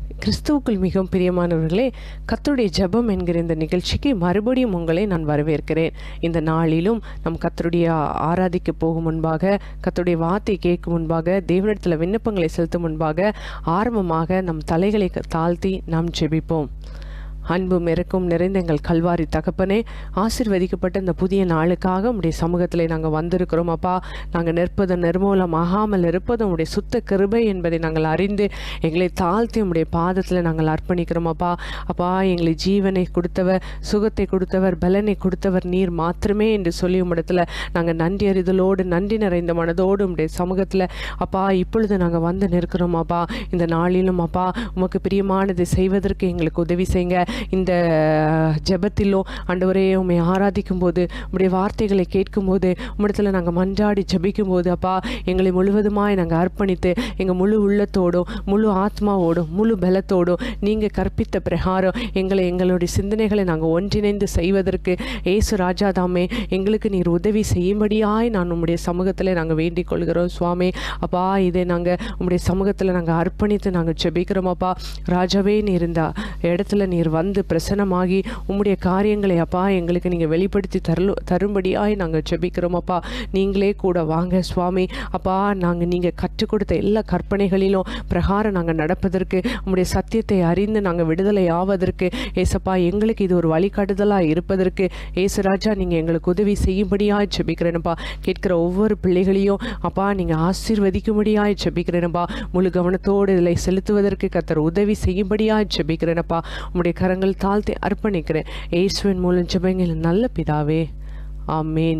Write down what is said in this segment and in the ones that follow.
கிறிஸ்துவுக்குள் மிகவும் பிரியமானவர்களே கர்த்தருடைய ஜெபம் என்கிற இந்த நிகழ்ச்சிக்கு மறுபடியும் உங்களை நான் வரவேற்கிறேன் இந்த நாளிலும் நம் கர்த்தருடைய ஆராதிக்க போகும் முன்பாக கர்த்தருடைய வார்த்தை கேட்கும் முன்பாக தேவனிடத்தில் விண்ணப்பங்களை செலுத்தும் முன்பாக ஆரம்பமாக நம் தலைகளை தாழ்த்தி நாம் ஜெபிப்போம் அன்பும் இறக்கும் நிறைந்த எங்கள் கல்வாரி தகப்பனே ஆசிர்வதிக்கப்பட்ட இந்த புதிய நாளுக்காக உடைய சமூகத்தில் நாங்கள் வந்திருக்கிறோம் அப்பா நாங்கள் நிற்பதும் நிர்மூலம் ஆகாமல் இருப்பதும் உடைய சுத்த கிருபை என்பதை நாங்கள் அறிந்து எங்களை தாழ்த்தி உடைய பாதத்தில் நாங்கள் அர்ப்பணிக்கிறோம் அப்பா அப்பா எங்களை ஜீவனை கொடுத்தவர் சுகத்தை கொடுத்தவர் பலனை கொடுத்தவர் நீர் மாத்திரமே என்று சொல்லி உம்மிடத்தில் நாங்கள் நன்றி அறிதலோடு நன்றி நிறைந்த மனதோடு உடைய சமூகத்தில் அப்பா இப்பொழுது நாங்கள் வந்து நிற்கிறோம் அப்பா இந்த நாளிலும் அப்பா உமக்கு பிரியமானதை செய்வதற்கு எங்களுக்கு உதவி செய்யுங்க இந்த ஜெபத்திலோ ஆண்டவரே உம்மை ஆராதிக்கும் போது உம்முடைய வார்த்தைகளை கேட்கும்போது உம்மிடத்தில் நாங்கள் மன்றாடி ஜெபிக்கும் போது அப்பா எங்களை முழுவதுமாய் நாங்கள் அர்ப்பணித்து எங்கள் முழு உள்ளத்தோடும் முழு ஆத்மாவோடும் முழு பலத்தோடும் நீங்கள் கற்பித்த பிரகாரம் எங்களை எங்களுடைய சிந்தனைகளை நாங்கள் ஒன்றிணைந்து செய்வதற்கு ஏசு ராஜா தாமே எங்களுக்கு நீர் உதவி செய்யும்படியாய் நான் உம்முடைய சமூகத்தில் நாங்கள் வேண்டிக் கொள்கிறோம் சுவாமி அப்பா இதை நாங்கள் உம்முடைய சமூகத்தில் நாங்கள் அர்ப்பணித்து நாங்கள் ஜெபிக்கிறோம் அப்பா ராஜாவே நீர் இந்த இடத்துல நீர் வந்து பிரசன்னமாகி உம்முடைய காரியங்களை அப்பா எங்களுக்கு நீங்கள் வெளிப்படுத்தி தரலு தரும்படியாய் நாங்கள் ஜெபிக்கிறோம் அப்பா நீங்களே கூட வாங்க சுவாமி அப்பா நாங்கள் நீங்கள் கற்றுக் கொடுத்த எல்லா கற்பனைகளிலும் பிரகாரம் நாங்கள் நடப்பதற்கு உம்முடைய சத்தியத்தை அறிந்து நாங்கள் விடுதலை ஆவதற்கு ஏசப்பா எங்களுக்கு இது ஒரு வழிகாட்டுதலாக இருப்பதற்கு ஏசுராஜா நீங்கள் எங்களுக்கு உதவி செய்யும்படியாய் ஜெபிக்கிறேனப்பா கேட்கிற ஒவ்வொரு பிள்ளைகளையும் அப்பா நீங்கள் ஆசீர்வதிக்கும்படியாய் ஜெபிக்கிறேனப்பா முழு கவனத்தோடு இதில் செலுத்துவதற்கு கத்தர் உதவி செய்யும்படியாய் ஜெபிக்கிறேனப்பா உம்முடைய கரங்கள் தாழ்த்தி அர்ப்பணிக்கிறேன் இயேசுவின் மூலம் ஜெபங்கள் நல்ல பிதாவே ஆமேன்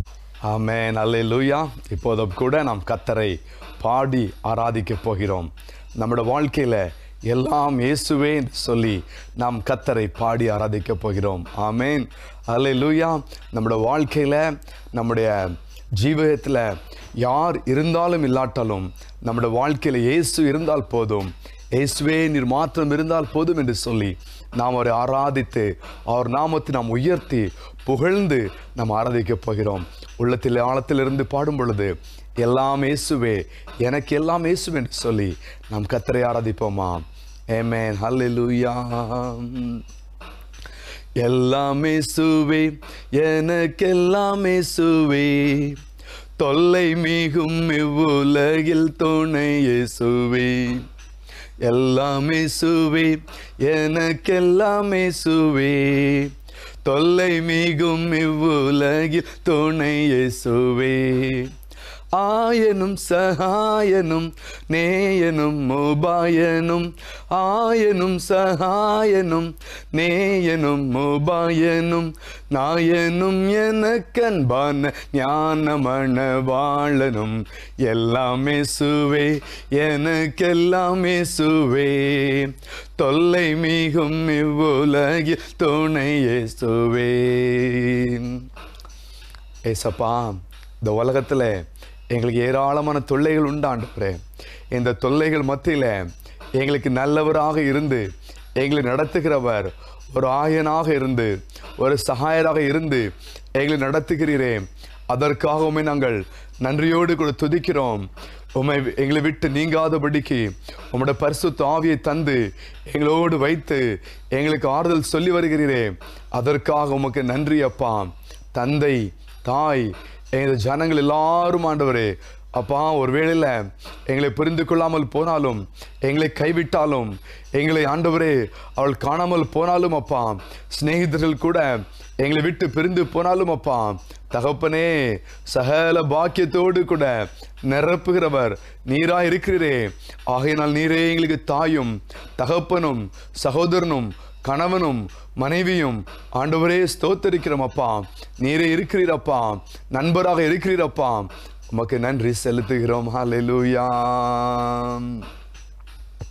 ஆமென் அல்லேலூயா இப்போதும் கூட நாம் கத்தரை பாடி ஆராதிக்க போகிறோம் நம்முடைய வாழ்க்கையில் எல்லாம் இயேசுவே என்று சொல்லி நாம் கத்தரை பாடி ஆராதிக்க போகிறோம் ஆமென் அல்லேலூயா நம்முடைய வாழ்க்கையில் நம்முடைய ஜீவகத்தில் யார் இருந்தாலும் இல்லாட்டாலும் நம்முடைய வாழ்க்கையில் இயேசு இருந்தால் போதும் இயேசுவே நீர் மாத்திரம் இருந்தால் போதும் என்று சொல்லி நாம் அவரை ஆராதித்து அவர் நாமத்தை நாம் உயர்த்தி புகழ்ந்து நாம் ஆராதிக்க போகிறோம் உள்ளத்தில் ஆழத்திலிருந்து பாடும் பொழுது எல்லாம் இயேசுவே எனக்கு எல்லாம் இயேசுவே என்று சொல்லி நாம் கத்தரை ஆராதிப்போமா ஏமேன் ஹல்லேலூயா எல்லாம் இயேசுவே எனக்கெல்லாம் இயேசுவே தொல்லை மிகும் இவ்வுலகில் துணை இயேசுவே எல்லாம் இயேசுவே எனக்கெல்லாம் இயேசுவே தொல்லை மிகும் இவ்வுலகில் துணை இயேசுவே ஆயனும் சகாயனும் நேயனும் உபாயனும் ஆயனும் சகாயனும் நேயனும் உபாயனும் நாயனும் எனக்கன்பான ஞானமண வாழனும் எல்லாமே சுவே எனக்கெல்லாமே சுவே தொல்லை மிகும் இவ்வுலகில் துணையே சுவே ஏசப்பா இந்த உலகத்தில் எங்களுக்கு ஏராளமான தொல்லைகள் உண்டாண்டுறே இந்த தொல்லைகள் மத்தியில் எங்களுக்கு நல்லவராக இருந்து எங்களை நடத்துகிறவர் ஒரு ஆயனாக இருந்து ஒரு சகாயராக இருந்து எங்களை நடத்துகிறீரே அதற்காகவுமே நாங்கள் நன்றியோடு கூட துதிக்கிறோம் உம்மை எங்களை விட்டு நீங்காதபடிக்கு உம்முடைய பரிசுத்த ஆவியை தந்து எங்களோடு வைத்து எங்களுக்கு ஆறுதல் சொல்லி வருகிறீரே அதற்காக உமக்கு நன்றி அப்பா தந்தை தாய் எங்கள் ஜனங்கள் எல்லாரும் ஆண்டவரே அப்பா ஒரு வேளையில் எங்களை புரிந்து கொள்ளாமல் போனாலும் எங்களை கைவிட்டாலும் எங்களை ஆண்டவரே அவள் காணாமல் போனாலும் அப்பா சிநேகிதர்கள் கூட எங்களை விட்டு பிரிந்து போனாலும் அப்பா தகப்பனே சகல பாக்கியத்தோடு கூட நிரப்புகிறவர் நீரா இருக்கிறீரே ஆகையினால் நீரே எங்களுக்கு தாயும் தகப்பனும் சகோதரனும் கணவனும் மனைவியும் ஆண்டவரே ஸ்தோத்தரிக்கிறோம் அப்பா நீரே இருக்கிறீரப்பா நண்பராக இருக்கிறீரப்பா உமக்கு நன்றி செலுத்துகிறோம் ஹalleluya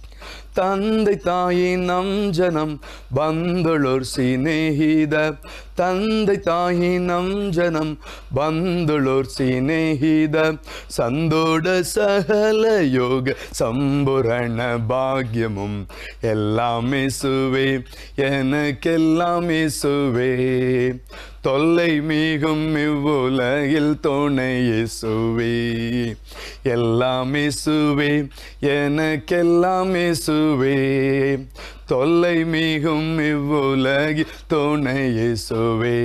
தந்தை தாயின் நம் ஜனம் பந்தளோர் சிநேகித ತಂದೆ ತಾಯಿ ನಮ್ ಜನಂ ಬಂಧುಳೋರ್ ಸ್ನೇಹಿತ சந்தோட சகல யோக சம்புரண பாக்கியமும் எல்லாமே சுவே எனக்கெல்லாமே சுவே தொல்லை மிகும் இவ்வுலகில் துணை இயேசுவே எல்லாமே சுவே எனக்கெல்லாமே சுவே தொல்லை மிகும் இவ்வுலகில் துணை இயேசுவே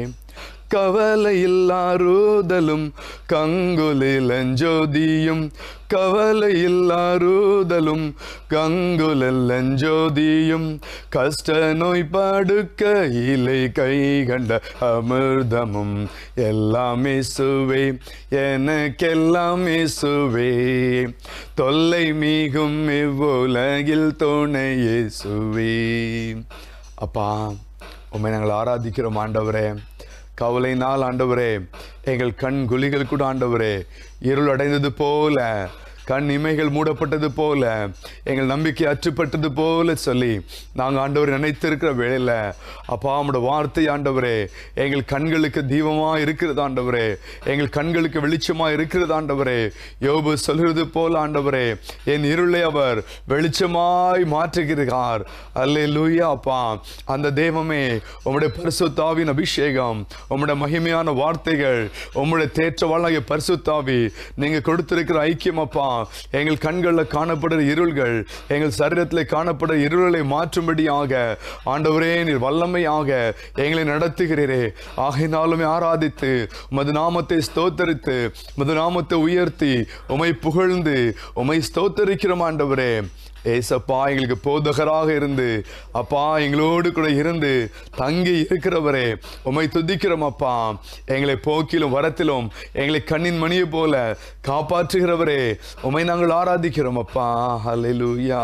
കവലയില്ലാറൂതലും കങ്കുലിലഞ്ചോതിയും കവലയില്ലാറൂതലും കങ്കുലഞ്ചോതിയും കഷ്ടനോയ് പടുക്കയിലെ കൈകണ്ട അമൃതമും എല്ലാം ഇസുവേ எனக்கெல்லாம் இயேசுவே தொல்லை மிகும் இவ்வுலகில் துணை இயேசுவே அப்பா உண்மை நாங்கள் ஆராதிக்கிறோம் ஆண்டவரே கவலைனால் ஆண்டவரே எங்கள் கண் குழிகள் கூட ஆண்டவரே இருள் அடைந்தது போல கண் இமைகள் மூடப்பட்டது போல எங்கள் நம்பிக்கை அற்றுப்பட்டது போல சொல்லி நாங்கள் ஆண்டவர் நினைத்திருக்கிற வேளையில் அப்பா உம்முடைய வார்த்தை ஆண்டவரே எங்கள் கண்களுக்கு தீபமாக இருக்கிறது ஆண்டவரே எங்கள் கண்களுக்கு வெளிச்சமாக இருக்கிறது ஆண்டவரே யோபு சொல்கிறது போல ஆண்டவரே என் இருளை அவர் வெளிச்சமாய் மாற்றுகிறார் அல்லே லூயா அப்பா அந்த தெய்வமே உம்முடைய பரிசுத்தாவின் அபிஷேகம் உம்முடைய மகிமையான வார்த்தைகள் உம்முடைய தேற்றவாளாகிய பரிசுத்தாவி நீங்க கொடுத்திருக்கிற ஐக்கியம் அப்பா எங்கள் கண்களில் காணப்படுற இருள்கள் எங்கள் சரீரத்தில் காணப்படுற இருளை மாற்றும்படியாக ஆண்டவரே நீர் வல்லமையாக எங்களை நடத்துகிறீரே ஆகையினாலுமே ஆராதித்து உமது நாமத்தை ஸ்தோத்தரித்து உமது நாமத்தை உயர்த்தி உமை புகழ்ந்து உமை ஸ்தோத்தரிக்கிறோம் ஆண்டவரே ஏசப்பா எங்களுக்கு போதகராக இருந்து அப்பா எங்களோடு கூட இருந்து தங்கி இருக்கிறவரே உமை துதிக்கிறோம் அப்பா எங்களை போக்கிலும் வரத்திலும் எங்களை கண்ணின் மணியை போல காப்பாற்றுகிறவரே உமை நாங்கள் ஆராதிக்கிறோம் அப்பா ஹalleluya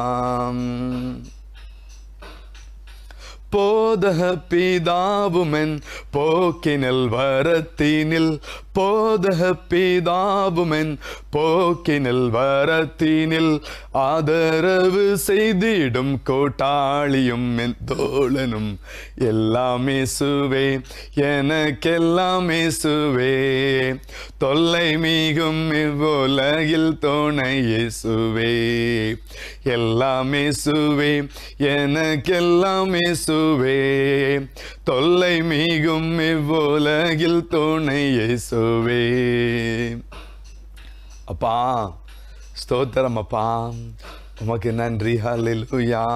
போதக பிதாவுமென் போக்கினில் வரத்தினில் போதக பிதாவுமென் போக்கினில் வரத்தினில் ஆதரவு செய்திடும் கோட்டாளியும் என் தோழனும் எல்லாமே சுவே எனக்கெல்லாமே சுவே தொல்லை மிகும் இவ்வுலகில் துணை இயேசுவே எல்லாமே சுவே எனக்கெல்லாமே சுவே தொல்லை மிகும் இவ்வுலகில் துணை இயேசுவே அப்பா ஸ்தோத்திரம் அப்பா உமக்கு நன்றி ஹalleluya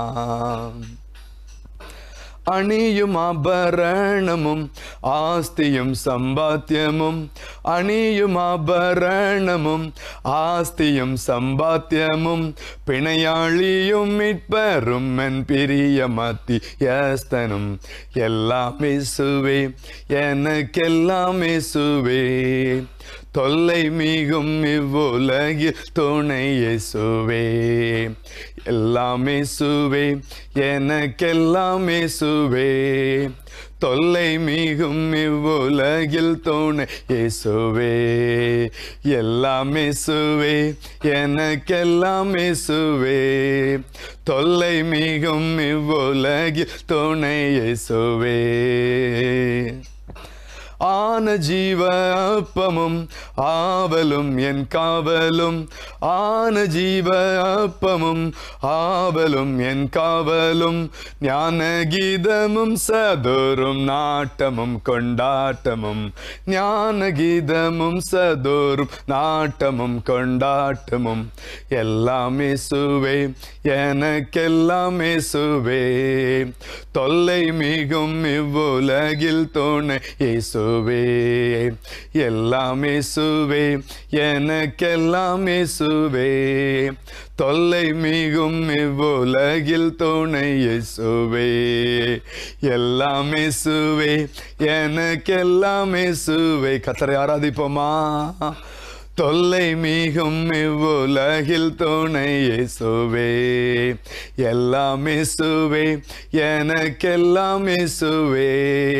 அணியும் ஆபரணமும் ஆஸ்தியும் சம்பாத்தியமும் அணியும் ஆபரணமும் ஆஸ்தியும் சம்பாத்தியமும் பிணையாளியும் மீட்பரும் என் பிரியமத்தி யஸ்தனும் எல்லாம் இசுவே எனக்கெல்லாம் இசுவே தொல்லை மிகும் இவ்வுலகில் துணை இயேசுவே எல்லாம் இயேசுவே எனக்கெல்லாம் இயேசுவே தொல்லை மிகும் இவ்வுலகில் துணை இயேசுவே எல்லாம் இயேசுவே எனக்கெல்லாம் இயேசுவே தொல்லை மிகும் இவ்வுலகில் துணை இயேசுவே ஆன ஜீவ அப்பமும் ஆவலும் என் காவலும் ஆன ஜீவ அப்பமும் ஆவலும் என் காவலும் ஞான கீதமும் சதோரும் நாட்டமும் கொண்டாட்டமும் ஞான கீதமும் சதோரும் நாட்டமும் கொண்டாட்டமும் எல்லாமே சுவே எனக்கெல்லாமே சுவே தொல்லை மிகும் இவ்வுலகில் தோணை இயேசுவே எல்லாம் இயேசுவே எனக்கெல்லாம் இயேசுவே தொல்லை மிகும் இவ்வுலகில் துணை இயேசுவே எல்லாம் இயேசுவே எனக்கெல்லாம் இயேசுவே கத்தரை ஆராதிப்போமா தொல்லை மிகும் இவ்வுலகில் துணை இயேசுவே எல்லாம் இயேசுவே எனக்கெல்லாம் இயேசுவே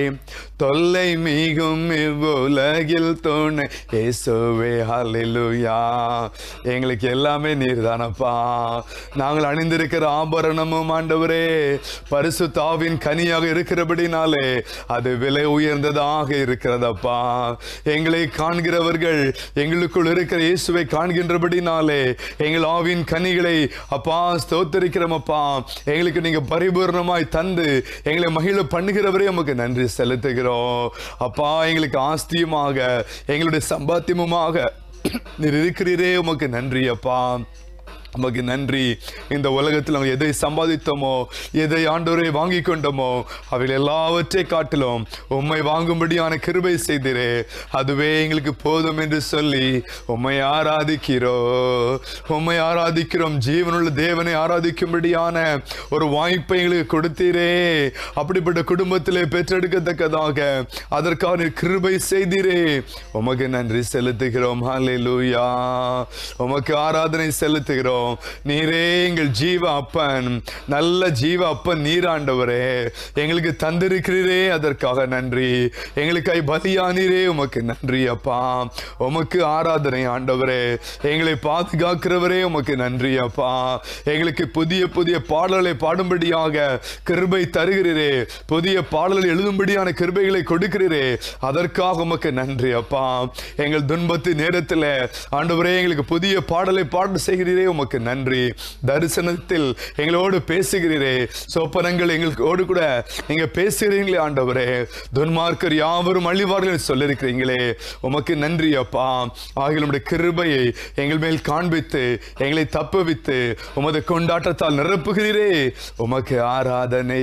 தொல்லை மிகும் இவ்வுலகில் துணை இயேசுவே ஹalleluya எங்களுக்கு எல்லாமே நீர் தானப்பா நாங்கள் அணிந்திருக்கிற ஆபரணமும் ஆண்டவரே பரிசுத்தாவின் கனியாக இருக்கிறபடினாலே அது விலை உயர்ந்ததாக இருக்கிறதப்பா எங்களை காண்கிறவர்கள் எங்களுக்குள் இருக்கிற இயேசுவை காண்கின்றபடினாலே எங்கள் ஆவின் கனிகளை அப்பா ஸ்தோத்தரிக்கிறோம் அப்பா எங்களுக்கு நீங்க பரிபூர்ணமாய் தந்து எங்களை மகிழ பண்ணுகிறவரே உமக்கு நன்றி செலுத்துகிறோம் அப்பா எங்களுக்கு ஆஸ்தியமாக எங்களுடைய சம்பாத்தியமுமாக நீர் இருக்கிறீரே உமக்கு நன்றி அப்பா உமக்கு நன்றி இந்த உலகத்தில் நாங்கள் எதை சம்பாதித்தோமோ எதை ஆண்டோரை வாங்கி கொண்டோமோ அவைகள் எல்லாவற்றை காட்டிலும் உம்மை வாங்கும்படியான கிருபை செய்திரே அதுவே எங்களுக்கு போதும் என்று சொல்லி உம்மை ஆராதிக்கிறோ உம்மை ஆராதிக்கிறோம் ஜீவனுள்ள தேவனை ஆராதிக்கும்படியான ஒரு வாய்ப்பை எங்களுக்கு கொடுத்தீரே அப்படிப்பட்ட குடும்பத்திலே பெற்றெடுக்கத்தக்கதாக அதற்கான நீர் கிருபை செய்தீரே உமக்கு நன்றி செலுத்துகிறோம் ஹalleluya உமக்கு ஆராதனை செலுத்துகிறோம் நீரே எங்கள் ஜீவ அப்பன் நல்ல ஜீவ அப்பன் நீராண்டவரே எங்களுக்கு தந்திருக்கிறீரே அதற்காக நன்றி எங்களுக்காய் பலியானீரே உமக்கு நன்றி அப்பா உமக்கு ஆராதனை ஆண்டவரே எங்களை பாதுகாக்கிறவரே உமக்கு நன்றி அப்பா எங்களுக்கு புதிய புதிய பாடல்களை பாடும்படியாக கிருபை தருகிறீரே புதிய பாடல்கள் எழுதும்படியான கிருபைகளை கொடுக்கிறீரே அதற்காக உமக்கு நன்றி அப்பா எங்கள் துன்பத்து நேரத்தில் ஆண்டவரே எங்களுக்கு புதிய பாடலை பாட செய்கிறீரே உமக்கு நன்றி தரிசனத்தில் எங்களோடு பேசுகிறீரே சொப்பனங்கள் எங்களோடு கூட நீங்க பேசுகிறீங்களே ஆண்டவரே துன்மார்க்கர் யாவரும் அழிவார்கள் என்று சொல்லியிருக்கிறீங்களே உமக்கு நன்றி அப்பா ஆகிய உம்முடைய கிருபையை எங்கள் மேல் காண்பித்து எங்களை தப்புவித்து உமது கொண்டாட்டத்தால் நிரப்புகிறீரே உமக்கு ஆராதனை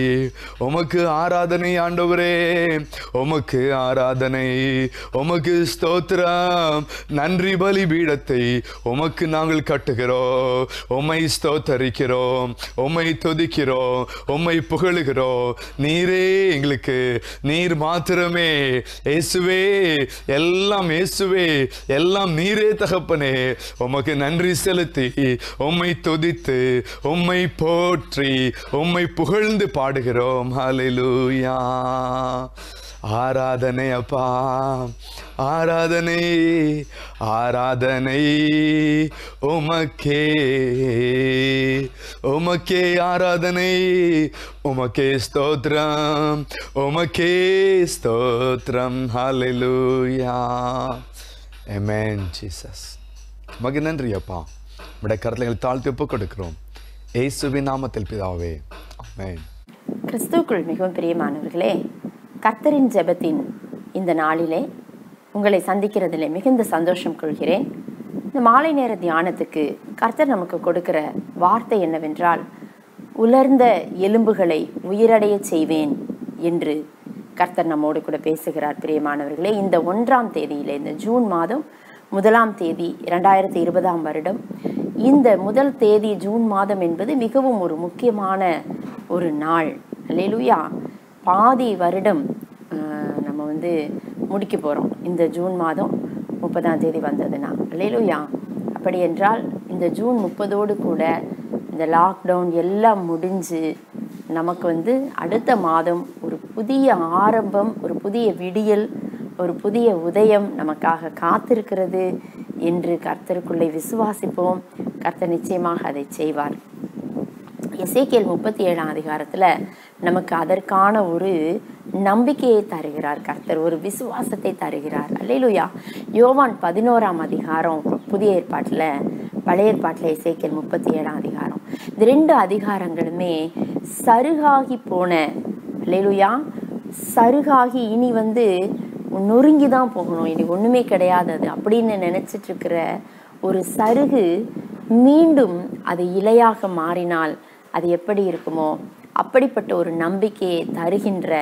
உமக்கு ஆராதனை ஆண்டவரே உமக்கு ஆராதனை உமக்கு ஸ்தோத்திரம் நன்றி பலி பீடத்தை உமக்கு நாங்கள் கட்டுகிறோம் உம்மை ஸ்தோத்தரிக்கிறோம் உம்மை துதிக்கிறோம் உம்மை புகழுகிறோம் நீரே எங்களுக்கு நீர் மாத்திரமே இயேசுவே எல்லாம் இயேசுவே எல்லாம் நீரே தகப்பனே உமக்கு நன்றி செலுத்தி உம்மை துதித்து உம்மை போற்றி உம்மை புகழ்ந்து பாடுகிறோம் ஹalleluya ஆராதனை அப்பா ஆராதனை ஆராதனை உமக்கே உமக்கே ஆராதனை உமக்கே ஸ்தோத்ரம் உமக்கே ஸ்தோத்ரம் ஹalleluya ஆமென் ஜீசஸ் மக நன்றி அப்பா உடைய கருத்துகளை தாழ்த்தி ஒப்புக் கொடுக்கிறோம் இயேசுவின் நாமத்தில் பிதாவே ஆமென் கிறிஸ்துவுக்குள் மிகவும் பிரியமானவர்களே கர்த்தரின் ஜெபத்தின் இந்த நாளிலே உங்களை சந்திக்கிறதிலே மிகுந்த சந்தோஷம் கொள்கிறேன் இந்த மாலை நேர தியானத்துக்கு கர்த்தர் நமக்கு கொடுக்கிற வார்த்தை என்னவென்றால் உலர்ந்த எலும்புகளை உயிரடைய செய்வேன் என்று கர்த்தர் நம்மோடு கூட பேசுகிறார் பிரியமானவர்களே இந்த ஒன்றாம் தேதியிலே இந்த ஜூன் மாதம் முதலாம் தேதி இரண்டாயிரத்தி இருபதாம் வருடம் இந்த முதல் தேதி ஜூன் மாதம் என்பது மிகவும் ஒரு முக்கியமான ஒரு நாள் அல்லேலூயா பாதி வருடம் ஆஹ், நம்ம வந்து முடிக்க போகிறோம் இந்த ஜூன் மாதம் முப்பதாம் தேதி வந்ததுன்னா அல்லேலூயா அப்படி என்றால் இந்த ஜூன் முப்பதோடு கூட இந்த லாக்டவுன் எல்லாம் முடிஞ்சு நமக்கு வந்து அடுத்த மாதம் ஒரு புதிய ஆரம்பம் ஒரு புதிய விடியல் ஒரு புதிய உதயம் நமக்காக காத்திருக்கிறது என்று கர்த்தருக்குள்ளே விசுவாசிப்போம் கர்த்தர் நிச்சயமாக அதை செய்வார் எசேக்கியல் முப்பத்தி ஏழாம் அதிகாரத்தில் நமக்கு அதற்கான ஒரு நம்பிக்கையை தருகிறார் கர்த்தர் ஒரு விசுவாசத்தை தருகிறார் அல்லேலூயா யோவான் பதினோராம் அதிகாரம் புதிய ஏற்பாட்டில் பழைய ஏற்பாட்டில் எசேக்கியல் முப்பத்தி ஏழாம் அதிகாரம் இந்த ரெண்டு அதிகாரங்களுமே சருகாகி போன அல்லேலூயா சருகாகி இனி வந்து நொறுங்கி தான் போகணும் இனி ஒன்றுமே கிடையாது அது அப்படின்னு நினச்சிட்டு இருக்கிற ஒரு சருகு மீண்டும் அது இலையாக மாறினால் அது எப்படி இருக்குமோ அப்படிப்பட்ட ஒரு நம்பிக்கையை தருகின்ற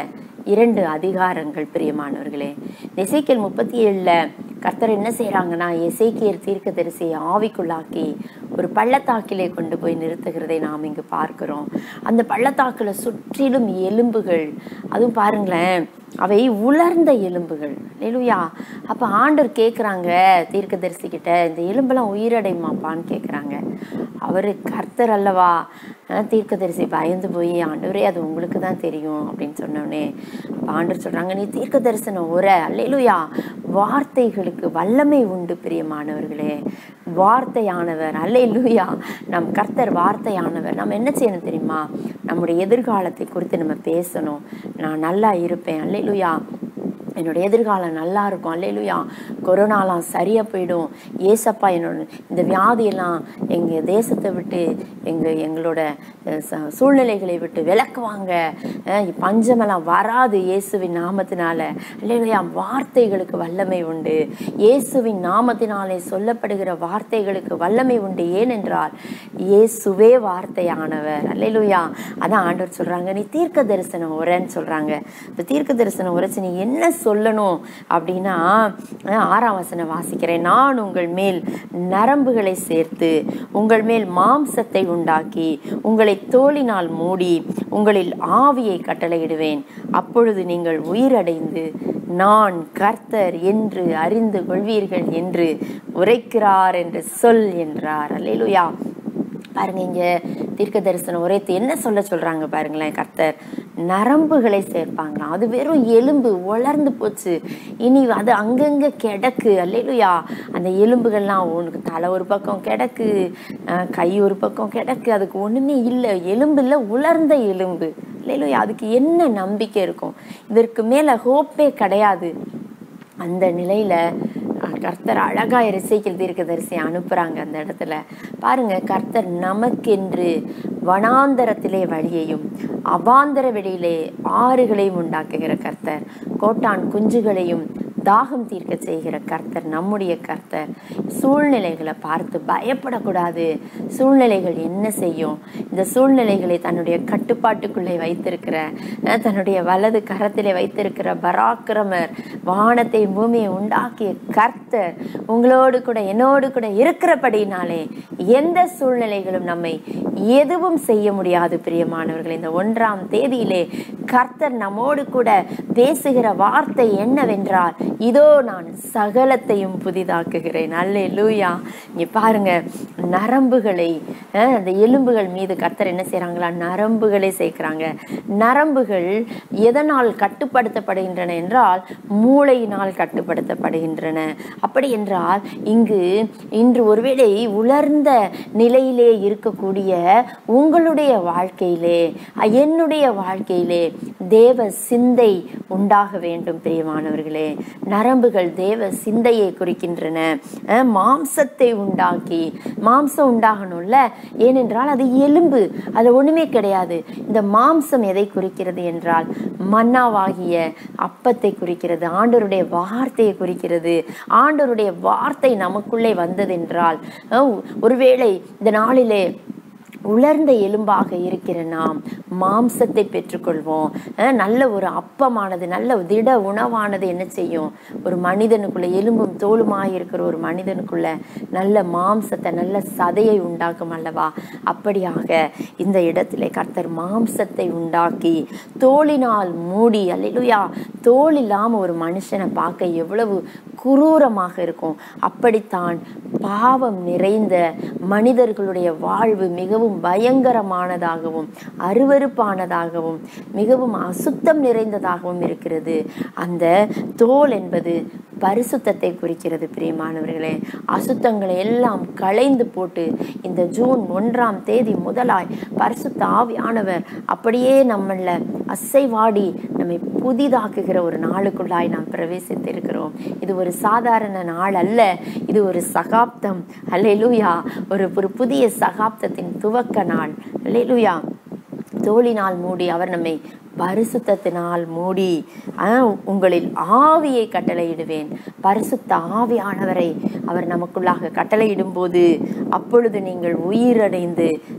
இரண்டு அதிகாரங்கள் பிரியமானவர்களே எசேக்கியல் முப்பத்தி ஏழுல கர்த்தர் என்ன செய்றாங்கன்னா எசேக்கியர் தீர்க்கதரிசியை ஆவிக்குள்ளாக்கி ஒரு பள்ளத்தாக்கிலே கொண்டு போய் நிறுத்துகிறதை நாம் இங்கு பார்க்கிறோம் அந்த பள்ளத்தாக்குல சுற்றிலும் எலும்புகள் அதுவும் பாருங்களேன் அவை உலர்ந்த எலும்புகள் நெலுயா அப்ப ஆண்டவர் கேட்குறாங்க தீர்க்கதரிசி கிட்ட இந்த எலும்பெல்லாம் உயிரடையுமாப்பான்னு கேட்குறாங்க அவரு கர்த்தர் அல்லவா அஹ் தீர்க்கதரிசி பயந்து போய் ஆண்டவரே அது உங்களுக்கு தான் தெரியும் அப்படின்னு சொன்னோடனே அப்ப ஆண்டவர் சொல்றாங்க நீ தீர்க்க தரிசனம் உர அல்லேலுயா வார்த்தைகளுக்கு வல்லமை உண்டு பிரியமானவர்களே வார்த்தையானவர் அல்லேலூயா நம் கர்த்தர் வார்த்தையானவர் நம்ம என்ன செய்யணும் தெரியுமா நம்முடைய எதிர்காலத்தை குறித்து நம்ம பேசணும் நான் நல்லா இருப்பேன் அல்லேலூயா என்னோட எதிர்காலம் நல்லா இருக்கும் அல்லேலுயா கொரோனாலாம் சரியா போயிடும் ஏசப்பா என்னோட இந்த வியாதியெல்லாம் எங்க தேசத்தை விட்டு எங்க எங்களோட அஹ், ச- சூழ்நிலைகளை விட்டு விலக்குவாங்க அஹ், பஞ்சமெல்லாம் வராது இயேசுவின் நாமத்தினால அல்லேலுயா வார்த்தைகளுக்கு வல்லமை உண்டு இயேசுவின் நாமத்தினாலே சொல்லப்படுகிற வார்த்தைகளுக்கு வல்லமை உண்டு ஏனென்றால் இயேசுவே வார்த்தையானவர் அல்லேலுயா அதான் ஆண்டவர் சொல்றாங்க நீ தீர்க்க தரிசனம் உரன்னு சொல்றாங்க இப்ப தீர்க்க தரிசனம் உரைச்சு நீ என்ன சொல்லணும் அப்படின்னா அஹ், ஆறாம் வசனம் வாசிக்கிறேன் நான் உங்கள் மேல் நரம்புகளை சேர்த்து உங்கள் மேல் மாம்சத்தை உண்டாக்கி உங்களை தோலினால் மூடி உங்களில் ஆவியை கட்டளையிடுவேன் அப்பொழுது நீங்கள் உயிரடைந்து நான் கர்த்தர் என்று அறிந்து கொள்வீர்கள் என்று உரைக்கிறார் என்று சொல் என்றார் அல்லேலூயா பாருங்க இங்க தீர்க்க தரிசனம் உரைத்து என்ன சொல்ல சொல்றாங்க பாருங்களேன் கர்த்தர் நரம்புகளை சேர்ப்பாங்களாம் அது வெறும் எலும்பு உலர்ந்து போச்சு இனி அது அங்கங்க கிடக்கு அல்லேலுயா அந்த எலும்புகள்லாம் உனக்கு தலை ஒரு பக்கம் கிடக்கு அஹ் கை ஒரு பக்கம் கிடக்கு அதுக்கு ஒண்ணுமே இல்லை எலும்பு இல்லை உலர்ந்த எலும்பு அல்லேலுயா அதுக்கு என்ன நம்பிக்கை இருக்கும் இதற்கு மேல ஹோப்பே கிடையாது அந்த நிலையில அஹ், கர்த்தர் அழகா இசைக்கில் தீர்க்கதரிசி அனுப்புறாங்க அந்த இடத்துல பாருங்க கர்த்தர் நமக்கென்று வனாந்தரத்திலே வழியையும் அவாந்தர வெளியிலே ஆறுகளையும் உண்டாக்குகிற கர்த்தர் கோட்டான் குஞ்சுகளையும் தாகம் தீர்க்க செய்கிற கர்த்தர் நம்முடைய கர்த்தர் சூழ்நிலைகளை பார்த்து பயப்படக்கூடாது சூழ்நிலைகள் என்ன செய்யும் இந்த சூழ்நிலைகளை தன்னுடைய கட்டுப்பாட்டுக்குள்ளே வைத்திருக்கிற அஹ், தன்னுடைய வலது கரத்திலே வைத்திருக்கிற பராக்கிரமர் வானத்தை பூமியை உண்டாக்கிய கர்த்தர் உங்களோடு கூட என்னோடு கூட இருக்கிறபடினாலே எந்த சூழ்நிலைகளும் நம்மை எதுவும் செய்ய முடியாது பிரியமானவர்கள் இந்த ஒன்றாம் தேதியிலே கர்த்தர் நம்மோடு கூட பேசுகிற வார்த்தை என்னவென்றால் இதோ நான் சகலத்தையும் புதிதாக்குகிறேன் அல்லே லூயா இங்க பாருங்க நரம்புகளை அஹ், அந்த எலும்புகள் மீது கர்த்தர் என்ன செய்றாங்களா நரம்புகளை சேர்க்கிறாங்க நரம்புகள் எதனால் கட்டுப்படுத்தப்படுகின்றன என்றால் மூளையினால் கட்டுப்படுத்தப்படுகின்றன அப்படி என்றால் இங்கு இன்று ஒருவேளை உலர்ந்த நிலையிலே இருக்கக்கூடிய உங்களுடைய வாழ்க்கையிலே அஹ், என்னுடைய வாழ்க்கையிலே தேவ சிந்தை உண்டாக வேண்டும் பிரியமானவர்களே நரம்புகள் தேவ சிந்தையை குறிக்கின்றன அஹ், மாம்சத்தை உண்டாக்கி மாம்சம் உண்டாகணும்ல ஏனென்றால் அது எலும்பு அது ஒண்ணுமே கிடையாது இந்த மாம்சம் எதை குறிக்கிறது என்றால் மன்னாவாகிய அப்பத்தை குறிக்கிறது ஆண்டவருடைய வார்த்தையை குறிக்கிறது ஆண்டவருடைய வார்த்தை நமக்குள்ளே வந்ததென்றால் அஹ், ஒருவேளை இந்த நாளிலே உலர்ந்த எலும்பாக இருக்கிற நாம் மாம்சத்தை பெற்றுக்கொள்வோம் அஹ் நல்ல ஒரு அப்பமானது நல்ல திட உணவானது என்ன செய்யும் ஒரு மனிதனுக்குள்ள எலும்பும் தோலுமாய் இருக்கிற ஒரு மனிதனுக்குள்ள நல்ல மாம்சத்தை நல்ல சதையை உண்டாக்கும் அல்லவா அப்படியாக இந்த இடத்திலே கர்த்தர் மாம்சத்தை உண்டாக்கி தோலினால் மூடி அல்லேலூயா தோல் இல்லாம ஒரு மனுஷனை பார்க்க எவ்வளவு குரூரமாக இருக்கும் அப்படித்தான் பாவம் நிறைந்த மனிதர்களுடைய வாழ்வு மிகவும் பயங்கரமானதாகவும் அருவருப்பானதாகவும் மிகவும் அசுத்தம் நிறைந்ததாகவும் இருக்கிறது அந்த தோல் என்பது பரிசுத்தத்தை குறிக்கிறது பிரியமானவர்களே அசுத்தங்களை எல்லாம் களைந்து போட்டு இந்த ஜூன் ஒன்றாம் தேதி முதலாய் பரிசுத்த ஆவியானவர் அப்படியே நம்மள அசைவாடி நம்மை புதிதாக்குகிற ஒரு நாளுக்குள்ளாய் நாம் பிரவேசித்திருக்கிறோம் இது ஒரு சாதாரண நாள் அல்ல இது ஒரு சகாப்தம் அல்லேலூயா ஒரு ஒரு புதிய சகாப்தத்தின் துவக்க நாள் அல்லேலூயா தோளினால் மூடி அவர் நம்மை பரிசுத்தத்தினால் மூடி ஆஹ், உங்களில் ஆவியை கட்டளையிடுவேன் பரிசுத்த ஆவியானவரை அவர் நமக்குள்ளாக கட்டளையிடும் போது அப்பொழுது நீங்கள் உயிரடைந்து நான்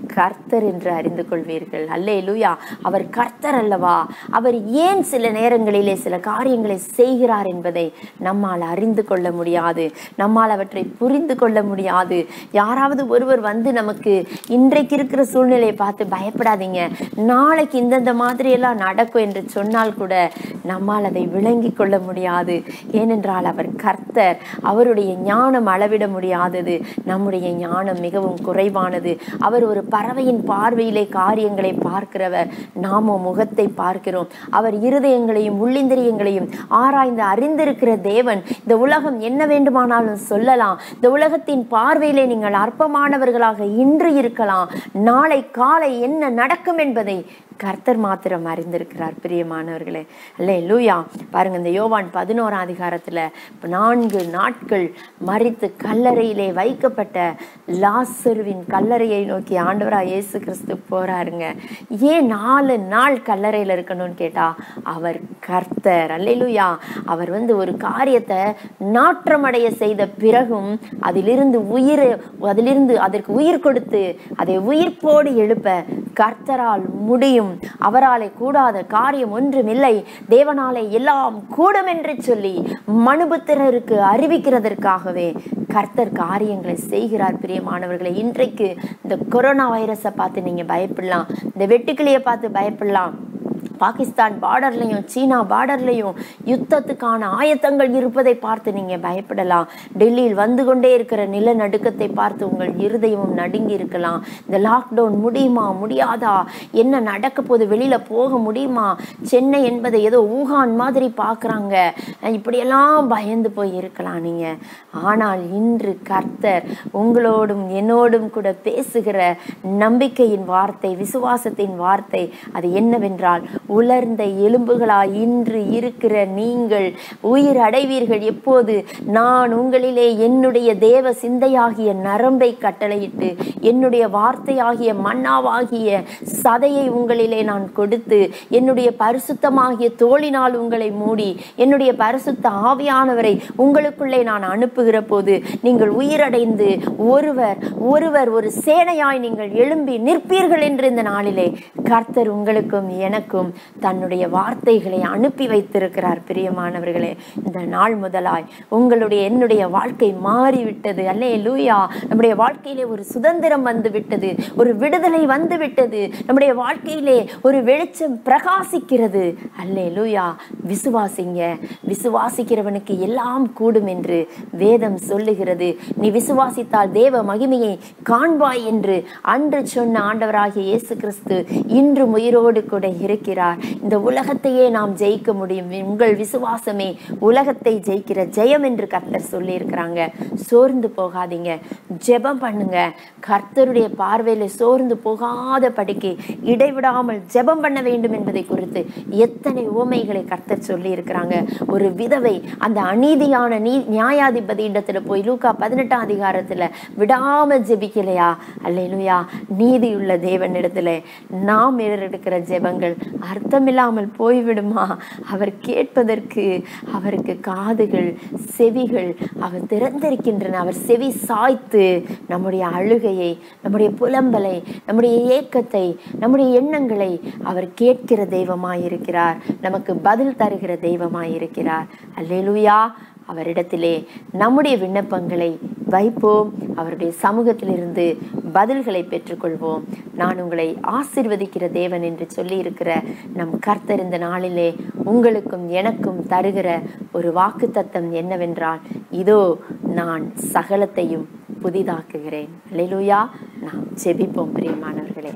கர்த்தர் என்று அறிந்து கொள்வீர்கள் அல்லே லூயா அவர் கர்த்தர் அல்லவா அவர் ஏன் சில நேரங்களிலே சில காரியங்களை செய்கிறார் என்பதை நம்மால் அறிந்து கொள்ள முடியாது நம்மால் அவற்றை புரிந்து கொள்ள முடியாது யாராவது ஒருவர் வந்து நமக்கு இன்றைக்கு இருக்கிற சூழ்நிலையை பார்த்து பயப்படாதீங்க நாளைக்கு இந்தந்த மாதிரியெல்லாம் நடக்கும் என்று சொன்னால் கூட நம்மால் அதை விளங்கி கொள்ள முடியாது ஏனென்றால் அவர் கர்த்தர் அவருடைய ஞானம் அளவிட முடியாதது நம்முடைய ஞானம் மிகவும் குறைவானது அவர் ஒரு பறவையின் பார்வையிலே காரியங்களை பார்க்கிறவர் நாமோ முகத்தை பார்க்கிறோம் அவர் இருதயங்களையும் உள்ளிந்திரியங்களையும் ஆராய்ந்து அறிந்திருக்கிற தேவன் இந்த உலகம் என்ன வேண்டுமானாலும் சொல்லலாம் இந்த உலகத்தின் பார்வையிலே நீங்கள் அற்பமானவர்களாக இன்று இருக்கலாம் நாளை காலை என்ன நடக்கும் என்பதை கர்த்தர் மாத்திரம் அறிந்திருக்கிறார் பிரியமானவர்களே அல்லே லூயா பாருங்க இந்த யோவான் பதினோராம் அதிகாரத்துல நான்கு நாட்கள் மறித்து கல்லறையிலே வைக்கப்பட்ட லாசருவின் கல்லறையை நோக்கி ஆண்டவரா இயேசு கிறிஸ்து போறாருங்க ஏன் நாலு நாள் கல்லறையில இருக்கணும்னு கேட்டா அவர் கர்த்தர் அல்லேலூயா அவர் வந்து ஒரு காரியத்தை நாற்றமடைய செய்த பிறகும் அதிலிருந்து உயிர் அதிலிருந்து அதற்கு உயிர் கொடுத்து அதை உயிர்ப்போடு எழுப்ப கர்த்தரால் முடியும் அவராலே கூடாத காரியம் ஒன்றுமில்லை தேவனாலே எல்லாம் கூடும் என்று சொல்லி மனுபுத்திரருக்கு அறிவிக்கிறதற்காகவே கர்த்தர் காரியங்களை செய்கிறார் பிரியமானவர்களை இன்றைக்கு இந்த கொரோனா வைரஸை பார்த்து நீங்க பயப்படலாம் இந்த வெட்டுக்கிளியை பார்த்து பயப்படலாம் பாகிஸ்தான் பார்டர்லையும் சீனா பார்டர்லையும் யுத்தத்துக்கான ஆயத்தங்கள் இருப்பதை பார்த்து நீங்க பயப்படலாம் டெல்லியில் வந்து கொண்டே இருக்கிற நிலநடுக்கத்தை பார்த்து உங்கள் இருதயமும் நடுங்கி இருக்கலாம் இந்த லாக்டவுன் முடியுமா முடியாதா என்ன நடக்க போது வெளியில போக முடியுமா சென்னை என்பதை ஏதோ ஊகான் மாதிரி பார்க்குறாங்க இப்படியெல்லாம் பயந்து போய் இருக்கலாம் நீங்க ஆனால் இன்று கர்த்தர் உங்களோடும் என்னோடும் கூட பேசுகிற நம்பிக்கையின் வார்த்தை விசுவாசத்தின் வார்த்தை அது என்னவென்றால் உலர்ந்த எலும்புகளாய் இன்று இருக்கிற நீங்கள் உயிர் அடைவீர்கள் எப்போது நான் உங்களிலே என்னுடைய தேவ சிந்தையாகிய நரம்பை கட்டளையிட்டு என்னுடைய வார்த்தையாகிய மன்னாவாகிய சதையை உங்களிலே நான் கொடுத்து என்னுடைய பரிசுத்தமாகிய தோளினால் உங்களை மூடி என்னுடைய பரிசுத்த ஆவியானவரை உங்களுக்குள்ளே நான் அனுப்புகிற போது நீங்கள் உயிரடைந்து ஒருவர் ஒருவர் ஒரு சேனையாய் நீங்கள் எழும்பி நிற்பீர்கள் என்று இந்த நாளிலே கர்த்தர் உங்களுக்கும் எனக்கும் தன்னுடைய வார்த்தைகளை அனுப்பி வைத்திருக்கிறார் பிரியமானவர்களே இந்த நாள் முதலாய் உங்களுடைய என்னுடைய வாழ்க்கை மாறிவிட்டது அல்லே லூயா நம்முடைய வாழ்க்கையிலே ஒரு சுதந்திரம் வந்து விட்டது ஒரு விடுதலை வந்து விட்டது நம்முடைய வாழ்க்கையிலே ஒரு வெளிச்சம் பிரகாசிக்கிறது அல்லே லூயா விசுவாசிங்க விசுவாசிக்கிறவனுக்கு எல்லாம் கூடும் என்று வேதம் சொல்லுகிறது நீ விசுவாசித்தால் தேவ மகிமையை காண்பாய் என்று அன்று சொன்ன ஆண்டவராகிய இயேசு கிறிஸ்து இன்று உயிரோடு கூட இருக்கிறார் இந்த உலகத்தையே நாம் ஜெயிக்க முடியும் உங்கள் விசுவாசமே உலகத்தை ஜெயிக்கிற ஜெயம் என்று கர்த்தர் சொல்லி இருக்கிறாங்க சோர்ந்து போகாதீங்க ஜெபம் பண்ணுங்க கர்த்தருடைய பார்வையில சோர்ந்து போகாத படிக்கு இடைவிடாமல் ஜெபம் பண்ண வேண்டும் என்பதை குறித்து எத்தனை உவமைகளை கர்த்தர் சொல்லி இருக்கிறாங்க ஒரு விதவை அந்த அநீதியான நீ நியாயாதிபதி இடத்துல போய் லூக்கா பதினெட்டாம் அதிகாரத்துல விடாம ஜெபிக்கலையா அல்லேலூயா நீதியுள்ள தேவன் இடத்துல நாம் எடுக்கிற ஜெபங்கள் அர்த்தமில்லாமல் போய்விடுமா அவர் கேட்பதற்கு அவருக்கு காதுகள் செவிகள் அவர் திறந்திருக்கின்றன அவர் செவி சாய்த்து நம்முடைய அழுகையை நம்முடைய புலம்பலை நம்முடைய ஏக்கத்தை நம்முடைய எண்ணங்களை அவர் கேட்கிற தெய்வமாய் இருக்கிறார் நமக்கு பதில் தருகிற தெய்வமாய் இருக்கிறார் அல்லேலூயா அவரிடத்திலே நம்முடைய விண்ணப்பங்களை வைப்போம் அவருடைய சமூகத்திலிருந்து பதில்களை பெற்றுக்கொள்வோம் நான் உங்களை ஆசிர்வதிக்கிற தேவன் என்று சொல்லி இருக்கிற நம் கர்த்தர் இந்த நாளிலே உங்களுக்கும் எனக்கும் தருகிற ஒரு வாக்கு தத்தம் என்னவென்றால் இதோ நான் சகலத்தையும் புதிதாக்குகிறேன் அல்லேலூயா நாம் ஜெபிப்போம் பிரியமானவர்களே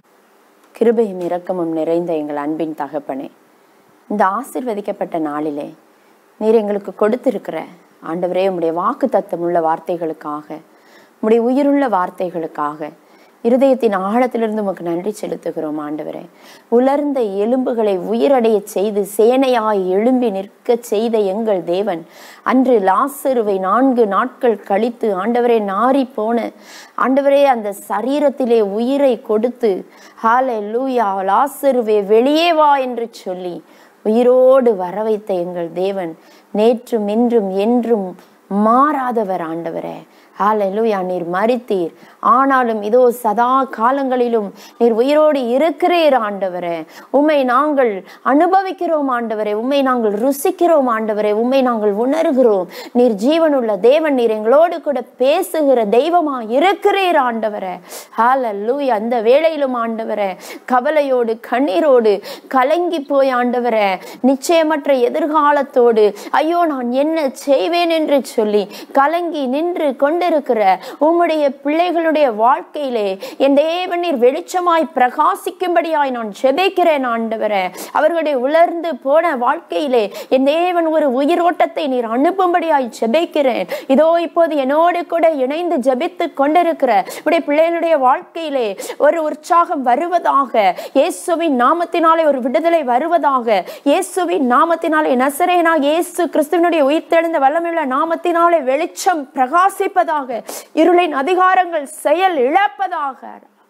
கிருபையும் இரக்கமும் நிறைந்த எங்கள் அன்பின் தகப்பனே இந்த ஆசிர்வதிக்கப்பட்ட நாளிலே நீர் எங்களுக்கு கொடுத்திருக்கிற ஆண்டவரே உம்முடைய வாக்கு தத்தம் உள்ள வார்த்தைகளுக்காக உம்முடைய உயிருள்ள வார்த்தைகளுக்காக இருதயத்தின் ஆழத்திலிருந்து உமக்கு நன்றி செலுத்துகிறோம் ஆண்டவரே உலர்ந்த எலும்புகளை உயிரடைய செய்து சேனையாய் எழும்பி நிற்க செய்த எங்கள் தேவன் அன்று லாசருவை நான்கு நாட்கள் கழித்து ஆண்டவரே நாரி போன ஆண்டவரே அந்த சரீரத்திலே உயிரை கொடுத்து ஹாலே லூயா லாசருவே வெளியே வா என்று சொல்லி உயிரோடு வர வைத்த எங்கள் தேவன் நேற்றும் இன்றும் என்றும் மாறாதவர் ஆண்டவரே ஹalleluya நீர் மரித்தீர் ஆனாலும் இதோ சதா காலங்களிலும் நீர் உயிரோடு இருக்கிறீர் ஆண்டவரே உம்மை நாங்கள் அனுபவிக்கிறோம் ஆண்டவரே உம்மை நாங்கள் ருசிக்கிறோம் ஆண்டவரே உம்மை நாங்கள் உணர்கிறோம் நீர் ஜீவனுள்ள தேவன் நீர் எங்களோடு கூட பேசுகிற தெய்வமா இருக்கிறீர் ஆண்டவரே ஹalleluya அந்த வேளையிலும் ஆண்டவரே கவலையோடு கண்ணீரோடு கலங்கி போய் ஆண்டவரே நிச்சயமற்ற எதிர்காலத்தோடு ஐயோ நான் என்ன செய்வேன் என்று சொல்லி கலங்கி நின்று கொண்டிருக்கிற உம்முடைய பிள்ளைகளுடைய வாழ்க்கையிலே என் தேவனீர் வெளிச்சமாய் பிரகாசிக்கும்படியாய் நான் ஜெபிக்கிறேன் ஆண்டவரே அவர்களுடைய உலர்ந்து போன வாழ்க்கையிலே என் தேவன் ஒரு உயிரோட்டத்தை நீர் அனுப்பும்படியாய் ஜெபிக்கிறேன் இதோ இப்போது என்னோடு கூட இணைந்து ஜெபித்து கொண்டிருக்கிற உடைய பிள்ளைகளுடைய வாழ்க்கையிலே ஒரு உற்சாகம் வருவதாக இயேசுவின் நாமத்தினாலே ஒரு விடுதலை வருவதாக இயேசுவின் நாமத்தினாலே நசரேனா இயேசு கிறிஸ்துவனுடைய உயிர்த்தெழுந்த வல்லமையுள்ள நாமத்தினாலே வெளிச்சம் பிரகாசிப்பதாக இருளின் அதிகாரங்கள் செயல் இழப்பதாக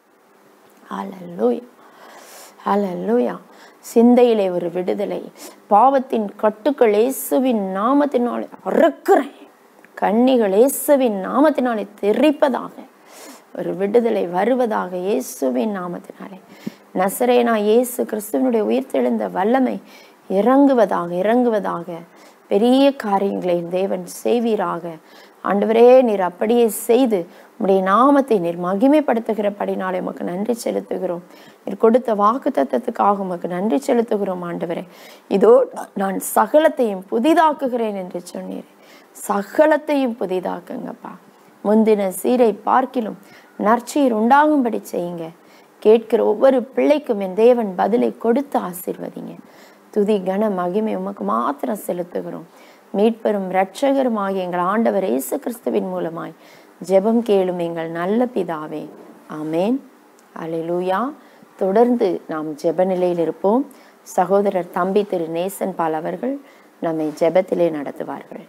ஹalleluya ஹalleluya சிந்தையிலே ஒரு விடுதலை பாவத்தின் கட்டுக்கள் இயேசுவின் நாமத்தினாலே அறுக்கிறேன் கன்னிகள் இயேசுவின் நாமத்தினாலே தெரிப்பதாக ஒரு விடுதலை வருவதாக இயேசுவின் நாமத்தினாலே நசரேனா இயேசு கிறிஸ்துவனுடைய உயிர்த்தெழுந்த வல்லமை இறங்குவதாக இறங்குவதாக பெரிய காரியங்களை தேவன் செய்வீராக ஆண்டவரே நீர் அப்படியே செய்து உம்முடைய நாமத்தை நீர் மகிமைப்படுத்துகிறபடினாலே உமக்கு நன்றி செலுத்துகிறோம் நீர் கொடுத்த வாக்கு தத்தத்துக்காக உமக்கு நன்றி செலுத்துகிறோம் ஆண்டவரே இதோ நான் சகலத்தையும் புதிதாக்குகிறேன் என்று சொன்னீர் சகலத்தையும் புதிதாக்குங்கப்பா முந்தின சீரை பார்க்கிலும் நற்சீர் உண்டாகும்படி செய்யுங்க கேட்கிற ஒவ்வொரு பிள்ளைக்கும் என் தேவன் பதிலை கொடுத்து ஆசீர்வதிங்க துதி கன மகிமை உமக்கு மாத்திரம் செலுத்துகிறோம் மீட்பெரும் இரட்சகரும் ஆகிய எங்கள் ஆண்டவர் இயேசு கிறிஸ்துவின் மூலமாய் ஜெபம் கேளும் எங்கள் நல்ல பிதாவே ஆமேன் அல்லேலூயா தொடர்ந்து நாம் ஜெப நிலையில் இருப்போம் சகோதரர் தம்பி திரு நேசன் பால் அவர்கள் நம்மை ஜெபத்திலே நடத்துவார்கள்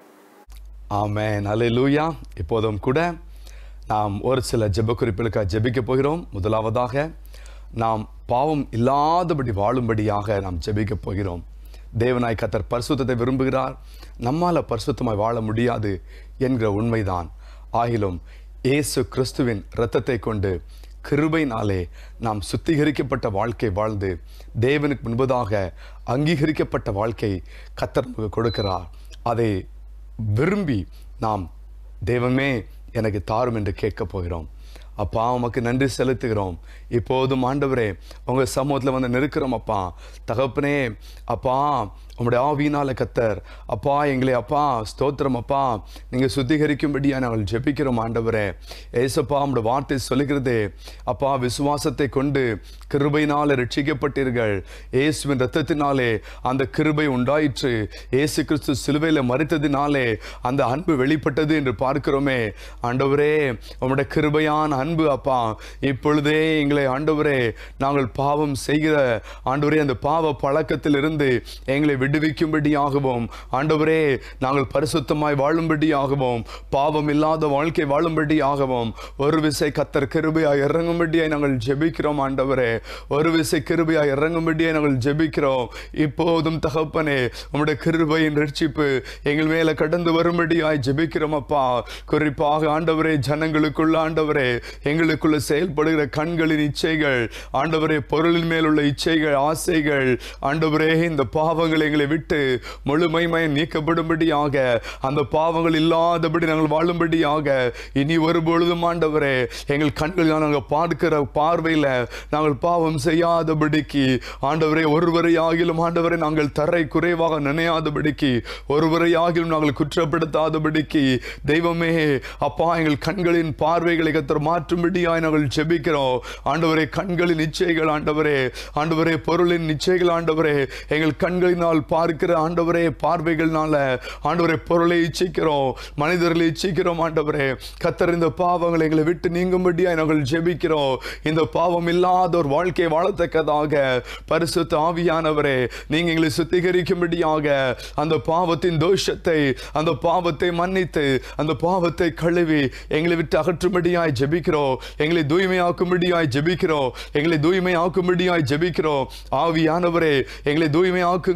ஆமென் அல்லேலூயா இப்போதும் கூட நாம் ஒரு சில ஜெப குறிப்புகளுக்காக ஜெபிக்க போகிறோம் முதலாவதாக நாம் பாவம் இல்லாதபடி வாழும்படியாக நாம் ஜெபிக்க போகிறோம் தேவனாய் கத்தர் பரிசுத்தத்தை விரும்புகிறார் நம்மால பரிசுத்தமாய் வாழ முடியாது என்கிற உண்மைதான் ஆகிலும் இயேசு கிறிஸ்துவின் இரத்தத்தை கொண்டு கிருபையினாலே நாம் சுத்திகரிக்கப்பட்ட வாழ்க்கை வாழ்ந்து தேவனுக்கு முன்பதாக அங்கீகரிக்கப்பட்ட வாழ்க்கை கத்தர் நமக்கு கொடுக்கிறார் அதை விரும்பி நாம் தெய்வமே எனக்கு தாரும் என்று கேட்க போகிறோம் அப்பா உமக்கு நன்றி செலுத்துகிறோம் இப்போதும் ஆண்டவரே உங்க சமூகத்தில் வந்து நிற்கிறோம் அப்பா தகப்பனே அப்பா உம்முடைய ஆவியினால கத்தர் அப்பா எங்களை அப்பா ஸ்தோத்திரம் அப்பா நீங்கள் சுத்திகரிக்கும்படியா நாங்கள் ஜெபிக்கிறோம் ஆண்டவரே ஏசப்பா உம்முடைய வார்த்தை சொல்லுகிறது அப்பா விசுவாசத்தை கொண்டு கிருபையினால ரட்சிக்கப்பட்டீர்கள் இயேசுவின் ரத்தத்தினாலே அந்த கிருபை உண்டாயிற்று இயேசு கிறிஸ்து சிலுவையில் மறித்ததினாலே அந்த அன்பு வெளிப்பட்டது என்று பார்க்கிறோமே ஆண்டவரே உம்முடைய கிருபையான அன்பு அப்பா இப்பொழுதே எங்களை ஆண்டவரே நாங்கள் பாவம் செய்கிற ஆண்டவரே அந்த பாவ பழக்கத்தில் இருந்து எங்களை விடுவிக்கும்படியாகவும் ஆண்டவரே நாங்கள் பரிசுத்தமாய் வாழும்படியாகவும் பாவம் இல்லாத வாழ்க்கை வாழும்படியாகவும் ஒரு விசை கத்தர் கிருபையாய் இறங்கும்படியாய் நாங்கள் ஜெபிக்கிறோம் ஆண்டவரே ஒரு விசை கிருபையாய் இறங்கும்படியாய் நாங்கள் ஜெபிக்கிறோம் இப்போதும் தகப்பனே உம்முடைய கிருபையின் ரட்சிப்பு எங்கள் மேல கடந்து வரும்படியாய் ஜெபிக்கிறோம் அப்பா குறிப்பாக ஆண்டவரே ஜனங்களுக்குள்ள ஆண்டவரே எங்களுக்குள்ள செயல்படுகிற கண்களின் இச்சைகள் ஆண்டவரே பொருளின் மேலுள்ள இச்சைகள் ஆசைகள் ஆண்டவரே இந்த பாவங்கள் எங்களை விட்டு முழுமைமயம் நீக்கப்படும்படியாக அந்த பாவங்கள் இல்லாதபடி நாங்கள் வாழும்படியாக இனி ஒரு பொழுதும் ஆண்டவரே எங்கள் கண்களில் நாங்கள் பார்க்கிற பார்வையில் நாங்கள் பாவம் செய்யாதபடிக்கு ஆண்டவரே ஒருவரை ஆகிலும் ஆண்டவரை நாங்கள் தரை குறைவாக நினையாதபடிக்கு ஒருவரை ஆகிலும் நாங்கள் குற்றப்படுத்தாதபடிக்கு தெய்வமே அப்பா எங்கள் கண்களின் பார்வைகளை கத்தர் மாற்றும்படியாய் நாங்கள் ஜெபிக்கிறோம் ஆண்டவரே கண்களின் நிச்சயங்கள் ஆண்டவரே ஆண்டவரே பொருளின் நிச்சயங்கள் ஆண்டவரே எங்கள் கண்களினால் பார்க்கிற ஆண்டவரே பார்வைகள்னால ஆண்டவரே பொருளை இச்சிக்கிறோம் மனிதர்களை இச்சிக்கிறோம் ஆண்டவரே கத்தர் இந்த பாவங்களை எங்களை விட்டு நீங்கும்படியாய் நாங்கள் ஜெபிக்கிறோம் இந்த பாவம் இல்லாத ஒரு வாழ்க்கையை வாழத்தக்கதாக பரிசுத்த ஆவியானவரே நீங்க எங்களை சுத்திகரிக்கும்படியாக அந்த பாவத்தின் தோஷத்தை அந்த பாவத்தை மன்னித்து அந்த பாவத்தை கழுவி எங்களை விட்டு அகற்றும்படியாய் ஜெபிக்கிறோம் எங்களை தூய்மையாக்கும்படியாய் ஜெபிக்கிறோம் எங்களை தூய்மையாக்கும்படியாய் ஜெபிக்கிறோம் ஆவியானவரே எங்களை தூய்மையாக்குங்கப்பா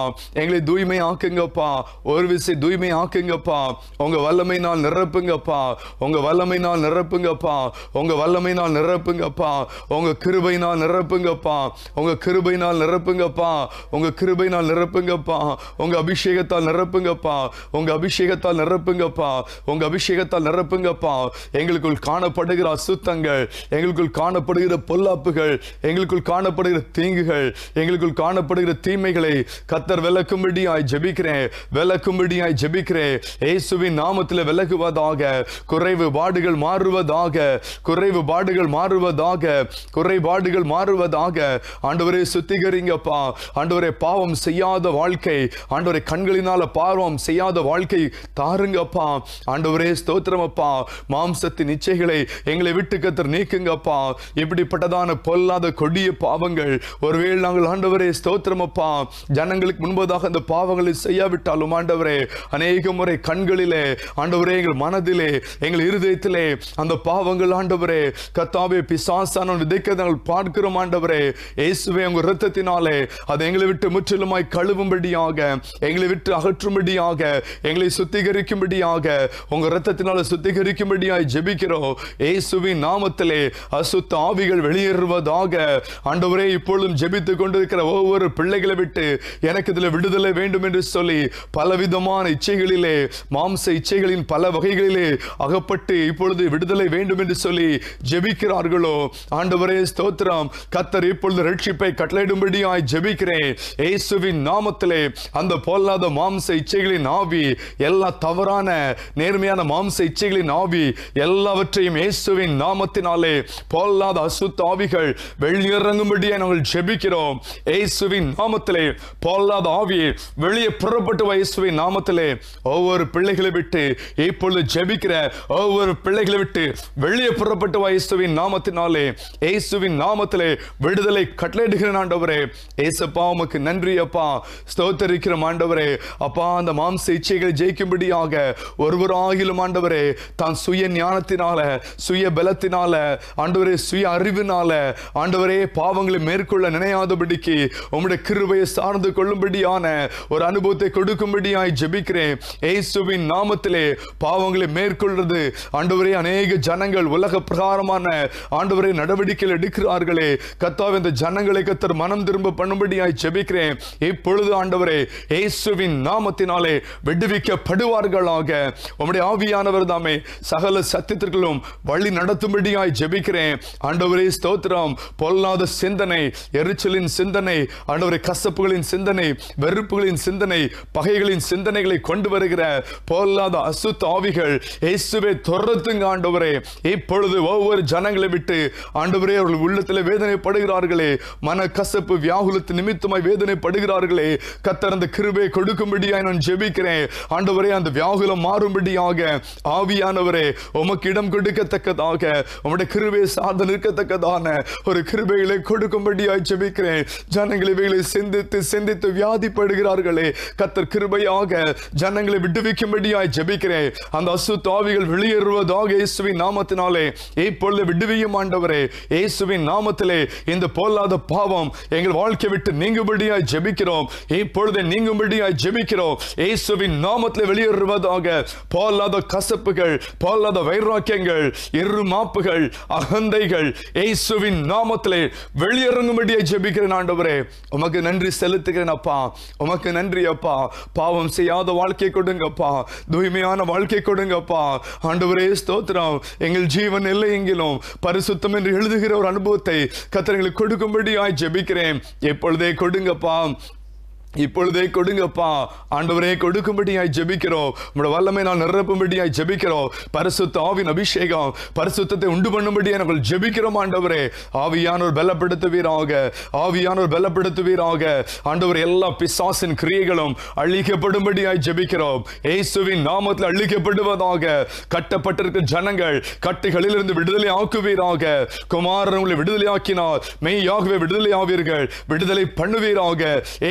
எங்களை தூய்மை ஆக்குங்கப்பா ஒரு விசை தூய்மை ஆக்குங்கப்பா உங்க வல்லமை நாள் நிரப்புங்கப்பா உங்க வல்லமை நாள் நிரப்புங்கப்பா உங்க வல்லமை நாள் நிரப்புங்கப்பா உங்க கிருபை நாள் நிரப்புங்கப்பா உங்க கிருபை நாள் நிரப்புங்கப்பா உங்க கிருபை நாள் நிரப்புங்கப்பா உங்க அபிஷேகத்தால் நிரப்புங்கப்பா உங்க அபிஷேகத்தால் நிரப்புங்கப்பா உங்க அபிஷேகத்தால் நிரப்புங்கப்பா எங்களுக்குள் காணப்படுகிற அசுத்தங்கள் எங்களுக்குள் காணப்படுகிற பொல்லாப்புகள் எங்களுக்குள் காணப்படுகிற தீங்குகள் எங்களுக்குள் காணப்படுகிற தீமைகளை கத்தர் விளக்கும்படியாய் ஜெபிக்கிறேன் விளக்கும்படியாய் ஜெபிக்கிறேன் இயேசுவின் நாமத்தில் விலகுவதாக குறைவு பாடுகள் மாறுவதாக குறைவு பாடுகள் மாறுவதாக குறைபாடுகள் மாறுவதாக ஆண்டவரே சுத்திகரிங்கப்பா ஆண்டவரே பாவம் செய்யாத வாழ்க்கை ஆண்டவரே கண்களினால பாவம் செய்யாத வாழ்க்கை தாருங்கப்பா ஆண்டவரே ஸ்தோத்திரமப்பா மாம்சத்தின் இச்சைகளை எங்களை விட்டு கத்தர் நீக்குங்கப்பா இப்படிப்பட்டதான பொல்லாத கொடிய பாவங்கள் ஒருவேளை நாங்கள் ஆண்டவரே ஸ்தோத்திரமப்பா ஜனங்களுக்கு முன்பதாக அந்த பாவங்களை செய்யாவிட்டாலும் ஆண்டவரே அநேக முறை கண்களிலே ஆண்டவரே எங்கள் மனதிலே எங்கள் இருதயத்திலே அந்த பாவங்கள் ஆண்டவரே கத்தாவே பிசாசான விதைக்க நாங்கள் பார்க்கிறோம் ஆண்டவரே இயேசுவே உங்க இரத்தத்தினாலே அதை எங்களை விட்டு முற்றிலுமாய் கழுவும்படியாக எங்களை விட்டு அகற்றும்படியாக எங்களை சுத்திகரிக்கும்படியாக உங்க இரத்தத்தினால சுத்திகரிக்கும்படியாய் ஜெபிக்கிறோம் இயேசுவின் நாமத்திலே அசுத்த ஆவிகள் வெளியேறுவதாக ஆண்டவரே இப்பொழுதும் ஜெபித்துக் கொண்டிருக்கிற ஒவ்வொரு பிள்ளைகளை விட்டு எனக்கு இதில் விடுதலை வேண்டும் என்று சொல்லி பலவிதமான இச்சைகளிலே மாம்ச இச்சைகளின் பல வகைகளிலே அகப்பட்டு இப்பொழுது விடுதலை வேண்டும் என்று சொல்லி ஜெபிக்கிறார்களோ ஆண்டவரே ஸ்தோத்திரம் கத்தர் இப்பொழுது ரட்சிப்பை கட்டளையிடும்படியாய் ஜெபிக்கிறேன் இயேசுவின் நாமத்திலே அந்த பொல்லாத மாம்ச இச்சைகளின் ஆவி எல்லா தவறான நேர்மையான மாம்ச இச்சைகளின் ஆவி எல்லாவற்றையும் இயேசுவின் நாமத்தினாலே பொல்லாத அசுத்த ஆவிகள் வெளியிறங்கும்படியாய் நாங்கள் ஜெபிக்கிறோம் இயேசுவின் நாமத்திலே பொல்லாத ஆவி வெளியே புறப்பட்டு வா இயேசுவின் நாமத்திலே ஒவ்வொரு பிள்ளைகளை விட்டு இப்பொழுது ஜெபிக்கிற ஒவ்வொரு பிள்ளைகளை விட்டு வெளியே புறப்பட்டு வா இயேசுவின் நாமத்தினாலே இயேசுவின் நாமத்திலே விடுதலை கட்டளையிடுகிறேன் ஆண்டவரே ஏசப்பா உமக்கு நன்றி அப்பா ஸ்தோத்தரிக்கிற ஆண்டவரே அப்பா அந்த மாம்ச இச்சைகளை ஜெயிக்கும்படியாக ஒருவராகிலும் ஆண்டவரே தான் சுய ஞானத்தினால சுய பலத்தினால ஆண்டவரே சுய அறிவினால ஆண்டவரே பாவங்களை மேற்கொள்ள நினையாதபடிக்கு உம்முடைய கிருபையை சார்ந்து கொள்ளும்படியான ஒரு அனுபவத்தை கொடுக்கும்படியாய் ஜெபிக்கிறேன் ஏசுவின் நாமத்திலே பாவங்களை மேற்கொள்றது ஆண்டவரே அநேக ஜனங்கள் உலக பிரகாரமான ஆண்டவரே நடவடிக்கைகள் எடுக்கிறார்களே கத்தாவே இந்த ஜனங்களை கத்தர் மனம் திரும்ப பண்ணும்படியாய் ஜெபிக்கிறேன் இப்பொழுது ஆண்டவரே இயேசுவின் நாமத்தினாலே விடுவிக்கப்படுவார்களாக உம்முடைய ஆவியானவர் தாமே சகல சத்தியத்திற்கும் வழி நடத்தும்படியாய் ஜெபிக்கிறேன் ஆண்டவரே ஸ்தோத்திரம் பொல்லாத சிந்தனை எரிச்சலின் சிந்தனை ஆண்டவரே கசப்புகளின் சிந்தனை வெறுப்புகளின் சிந்தனை பகைகளின் சிந்தனைகளை கொண்டு வருகிற பொல்லாத அசுத்த ஆவிகள் இயேசுவே துரத்துங்க ஆண்டவரே இப்பொழுது ஒவ்வொரு ஜனங்களை விட்டு ஆண்டவரே அவர்கள் உள்ளத்தில் வேதனைப்படுகிறார்களே மன கசப்பு வியாகுலத்து நிமித்தமாய் வேதனைப்படுகிறார்களே கத்தர் அந்த கிருபை கொடுக்கும்படியாய் நான் ஜெபிக்கிறேன் ஆண்டவரே அந்த வியாகுலம் மாறும்படியாக ஆவியானவரே உமக்கு இடம் கொடுக்கத்தக்கதாக உம்முடைய கிருபை சார்ந்து நிற்கத்தக்கதான ஒரு கிருபைகளை கொடுக்கும்படியாய் ஜெபிக்கிறேன் ஜனங்களை இவைகளை சிந்தித்து சிந்தித்து வியாதிப்படுகிறார்களே கத்தர் கிருபையாக ஜனங்களை விடுவிக்கும்படியாய் ஜெபிக்கிறேன் அந்த அசுத்த ஆவிகள் வெளியேறுவதாக இயேசுவின் நாமத்தினாலே இப்பொழுது விடுவியும் ஆண்டவரே இயேசுவின் நாமத்திலே இந்த பொல்லாத பாவம் எங்கள் வாழ்க்கை விட்டு நீங்கும்படியாய் ஜெபிக்கிறோம் இப்பொழுது நீங்கும்படியாய் ஜெபிக்கிறோம் இயேசுவின் நாமத்திலே வெளியேறுவதாக பொல்லாத கசப்புகள் பொல்லாத வைராக்கியங்கள் இருமாப்புகள் அகந்தைகள் இயேசுவின் நாமத்திலே வெளியேறங்கும்படியாய் ஜெபிக்கிறேன் ஆண்டவரே உமக்கு நன்றி செலுத்துகிறேன் அப்பா உமக்கு நன்றி அப்பா பாவம் செய்யாத வாழ்க்கை கொடுங்கப்பா தூய்மையான வாழ்க்கை கொடுங்கப்பா ஆண்டவரே ஸ்தோத்திரம் எங்கள் ஜீவன் இல்லை எங்கிலும் பரிசுத்தம் என்று எழுதுகிற ஒரு அனுபவத்தை கத்திரங்களுக்கு கொடுக்கும்படியாய் ஜெபிக்கிறேன் எப்பொழுதே கொடுங்கப்பா இப்பொழுதே கொடுங்கப்பா ஆண்டவரே கொடுக்கும்படியாய் ஜெபிக்கிறோம் உங்களோட வல்லமை நான் நிரப்பும்படியாய் ஜெபிக்கிறோம் பரிசுத்த ஆவின் அபிஷேகம் பரிசுத்தத்தை உண்டு பண்ணும்படியாய் நாங்கள் ஜெபிக்கிறோம் ஆண்டவரே ஆவியானோர் பலப்படுத்துவீராக ஆவியானோர் பலப்படுத்துவீராக ஆண்டவர் எல்லா பிசாசின் கிரியைகளும் அழிக்கப்படும்படியாய் ஜெபிக்கிறோம் இயேசுவின் நாமத்தில் அழிக்கப்படுவதாக கட்டப்பட்டிருக்கிற ஜனங்கள் கட்டுகளிலிருந்து விடுதலை ஆக்குவீராக குமாரன் உங்களை விடுதலை ஆக்கினார் மெய்யாகவே விடுதலை ஆவீர்கள் விடுதலை பண்ணுவீராக இயேசுவின்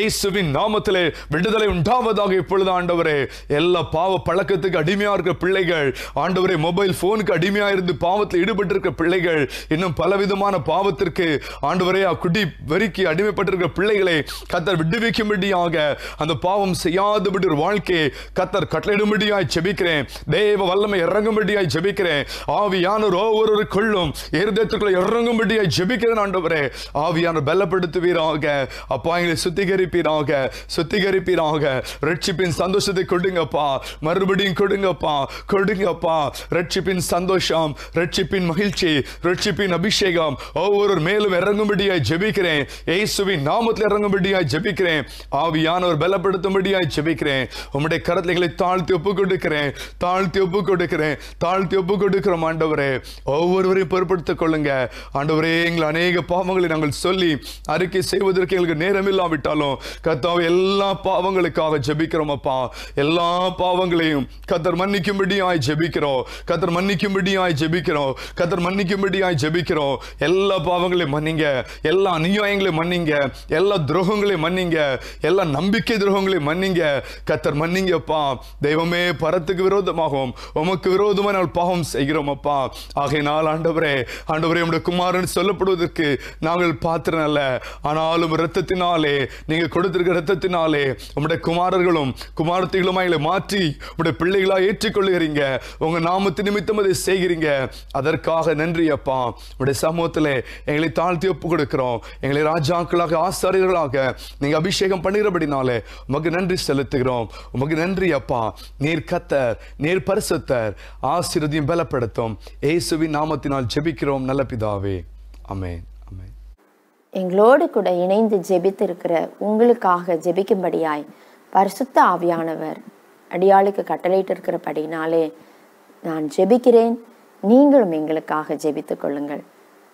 இயேசுவின் நாமத்திலே விடுதலை உண்டாவதாக இப்பொழுது ஆண்டவரே எல்லா பாவ பழக்கத்துக்கு அடிமையா இருக்கிற பிள்ளைகள் ஆண்டவரே மொபைல் போனுக்கு அடிமையா இருந்து பாவத்தில் ஈடுபட்டிருக்கிற பிள்ளைகள் இன்னும் பலவிதமான பாவத்திற்கு ஆண்டவரே குடி வெறிக்கு அடிமைப்பட்டிருக்கிற பிள்ளைகளை கத்தர் விடுவிக்கும்படியாக அந்த பாவம் செய்யாதபடி ஒரு வாழ்க்கையை கத்தர் கட்டளையிடும்படியாய் ஜெபிக்கிறேன் தேவ வல்லமை இறங்கும்படியாய் ஜெபிக்கிறேன் ஆவியானவர் ஒவ்வொருவருக்குள்ளும் இருதயத்துக்குள்ள இறங்கும்படியாய் ஜெபிக்கிறேன் ஆண்டவரே ஆவியானவர் பலப்படுத்துவீராக அப்பா எங்களை சுத்திகரிப்பீராக சுத்திகரிப்பீராக ரட்சிப்பின் சந்தோஷத்தை கொடுங்கப்பா மறுபடியும் கொடுங்கப்பா கொடுங்கப்பா ரட்சிப்பின் சந்தோஷம் ரட்சிப்பின் மகிழ்ச்சி ரட்சிப்பின் அபிஷேகம் ஒவ்வொரு மேலும் இறங்கும்படியாய் ஜெபிக்கிறேன் இயேசுவின் நாமத்தில் இறங்கும்படியாய் ஜெபிக்கிறேன் ஆவியானவர் பலப்படுத்தும்படியாய் ஜெபிக்கிறேன் உம்முடைய கரத்தில் எங்களை தாழ்த்தி ஒப்பு கொடுக்கிறேன் தாழ்த்தி ஒப்பு கொடுக்கிறேன் தாழ்த்தி ஒப்பு கொடுக்கிறோம் ஆண்டவரே ஒவ்வொருவரையும் பொறுப்படுத்திக் கொள்ளுங்க ஆண்டவரே எங்கள் அநேக பாவங்களை நாங்கள் சொல்லி அறிக்கை செய்வதற்கு எங்களுக்கு நேரம் இல்லாவிட்டாலும் கத்தாவை எல்லா பாவங்களுக்காக ஜெபிக்கிறோம் அப்பா எல்லா பாவங்களையும் கத்தர் மன்னிக்கும்படியாய் ஜெபிக்கிறோம் கத்தர் மன்னிக்கும்படியாய் ஜெபிக்கிறோம் கத்தர் மன்னிக்கும்படியாய் ஜெபிக்கிறோம் எல்லா பாவங்களையும் மன்னிங்க எல்லா அநியாயங்களையும் மன்னிங்க எல்லா துரோகங்களையும் மன்னிங்க எல்லா நம்பிக்கை துரோகங்களையும் மன்னிங்க கத்தர் மன்னிங்கப்பா தெய்வமே பரத்துக்கு விரோதமாகவும் உமக்கு விரோதமாக நாங்கள் பாவம் செய்கிறோம் அப்பா ஆகையினால் ஆண்டவரே ஆண்டவரே உடைய குமாரன் சொல்லப்படுவதற்கு நாங்கள் பாத்திரம் அல்ல ஆனாலும் இரத்தத்தினாலே நீங்க கொடுத்திருக்கிற இரத்தத்தினாலே உம்முடைய குமாரர்களும் குமாரத்திகளுமா எங்களை மாற்றி உம்முடைய பிள்ளைகளா ஏற்றுக்கொள்ளுகிறீங்க உங்க நாமத்து நிமித்தம் அதை செய்கிறீங்க அதற்காக நன்றி அப்பா உடைய சமூகத்திலே எங்களை தாழ்த்தி ஒப்பு கொடுக்கிறோம் எங்களை ராஜாக்களாக ஆசாரியர்களாக நீங்க அபிஷேகம் பண்ணுகிறபடினாலே உமக்கு நன்றி செலுத்துகிறோம் உமக்கு நன்றி அப்பா நீர் கத்தர் நீர் பரிசுத்தர் ஆசீர்வதியும் பலப்படுத்தும் இயேசுவின் நாமத்தினால் ஜெபிக்கிறோம் நல்ல பிதாவே அமேன் அமேன் எங்களோடு கூட இணைந்து ஜெபித்திருக்கிற உங்களுக்காக ஜெபிக்கும்படியாய் பரிசுத்த ஆவியானவர் அடியாளுக்கு கட்டளையிட்டு இருக்கிறபடினாலே நான் ஜெபிக்கிறேன் நீங்களும் எங்களுக்காக ஜெபித்துக் கொள்ளுங்கள்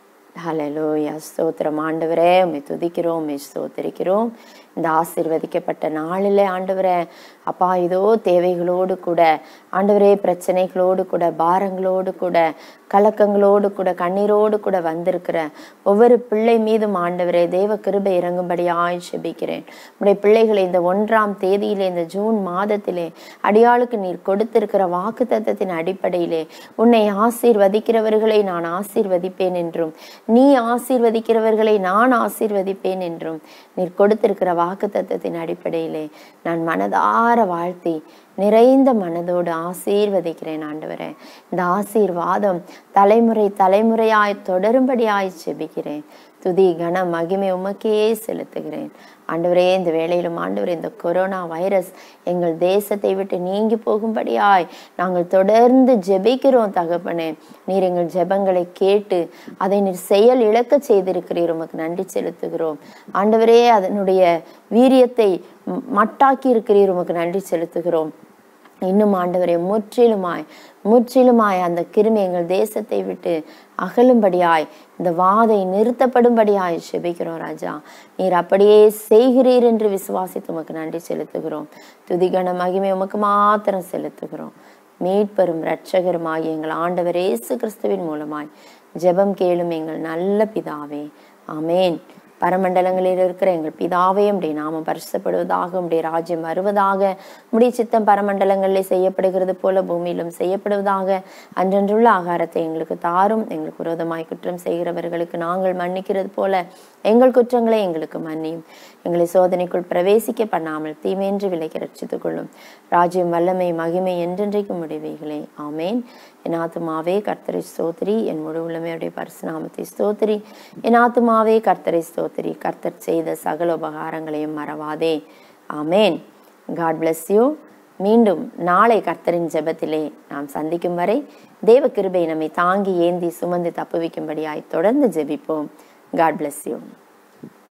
ஹலலோயா ஸ்தோத்திரம் ஆண்டவரே உம்மை துதிக்கிறோம் உம்மை ஸ்தோத்திரிக்கிறோம் இந்த ஆசீர்வதிக்கப்பட்ட நாளில் ஆண்டவரே அப்பா இதோ தேவைகளோடு கூட ஆண்டவரே பிரச்சனைகளோடு கூட பாரங்களோடு கூட கலக்கங்களோடு கூட கண்ணீரோடு கூட வந்திருக்கிற ஒவ்வொரு பிள்ளை மீதும் ஆண்டவரே தேவ கிருபை இறங்கும்படியாய் செபிக்கிறேன் உடைய பிள்ளைகளை இந்த ஒன்றாம் தேதியிலே இந்த ஜூன் மாதத்திலே அடியாளுக்கு நீர் கொடுத்திருக்கிற வாக்கு தத்தத்தின் அடிப்படையிலே உன்னை ஆசீர்வதிக்கிறவர்களை நான் ஆசீர்வதிப்பேன் என்றும் நீ ஆசீர்வதிக்கிறவர்களை நான் ஆசீர்வதிப்பேன் என்றும் நீர் கொடுத்திருக்கிற வாக்கு தத்தத்தின் அடிப்படையிலே நான் மனதார வாழ்த்தி நிறைந்த மனதோடு ஆசீர்வதிக்கிறேன் ஆண்டவரே இந்த ஆசீர்வாதம் தலைமுறை தலைமுறையாய் தொடரும்படியாய் செபிக்கிறேன் துதி கன மகிமை உமக்கே செலுத்துகிறேன் ஆண்டவரே இந்த வேளையிலும் ஆண்டவரே இந்த கொரோனா வைரஸ் எங்கள் தேசத்தை விட்டு நீங்கி போகும்படியாய் நாங்கள் தொடர்ந்து ஜெபிக்கிறோம் தகப்பனே நீர் எங்கள் ஜெபங்களை கேட்டு அதை நீர் செயல் இழக்க செய்திருக்கிறீர் உமக்கு நன்றி செலுத்துகிறோம் ஆண்டவரே அதனுடைய வீரியத்தை ம- மட்டாக்கி இருக்கிறீர் உமக்கு நன்றி செலுத்துகிறோம் இன்னும் ஆண்டவரே முற்றிலுமாய் முற்றிலுமாய் அந்த கிருமி எங்கள் தேசத்தை விட்டு அகலும்படியாய் இந்த வாதை நிறுத்தப்படும்படியாய் செபிக்கிறோம் ராஜா நீர் அப்படியே செய்கிறீர் என்று விசுவாசித்து உமக்கு நன்றி செலுத்துகிறோம் துதிகன மகிமை உமக்கு மாத்திரம் செலுத்துகிறோம் மீட்பெரும் இரட்சகருமாகிய எங்கள் ஆண்டவர் இயேசு கிறிஸ்துவின் மூலமாய் ஜெபம் கேளும் எங்கள் நல்ல பிதாவே ஆமேன் பரமண்டலங்களில் இருக்கிற எங்கள் பிதாவே உடைய நாமம் பரிசுப்படுவதாக உடைய ராஜ்யம் வருவதாக உடைய சித்தம் பரமண்டலங்களிலே செய்யப்படுகிறது போல பூமியிலும் செய்யப்படுவதாக அன்றன்றுள்ள ஆகாரத்தை எங்களுக்கு தாரும் எங்களுக்கு விரோதமாய் குற்றம் செய்கிறவர்களுக்கு நாங்கள் மன்னிக்கிறது போல எங்கள் குற்றங்களை எங்களுக்கு மன்னியும் எங்களை சோதனைக்குள் பிரவேசிக்க பண்ணாமல் தீமையின்றி விலைக்கு ரட்சித்துக் கொள்ளும் ராஜ்யம் வல்லமை மகிமை என்றென்றைக்கு முடிவைகளே ஆமேன் என் ஆத்துமாவே கர்த்தரை ஸ்தோத்திரி என் முழு உள்ளமையுடைய பரிசுநாமத்தை ஸ்தோத்திரி என் ஆத்துமாவே கர்த்தரை ஸ்தோத்திரி கர்த்தர் செய்த சகல உபகாரங்களையும் மறவாதே ஆமேன் காட் bless யூ மீண்டும் நாளை கர்த்தரின் ஜெபத்திலே நாம் சந்திக்கும் வரை தேவ கிருபை நம்மை தாங்கி ஏந்தி சுமந்து தப்புவிக்கும்படியாய் தொடர்ந்து ஜெபிப்போம் காட் bless யூ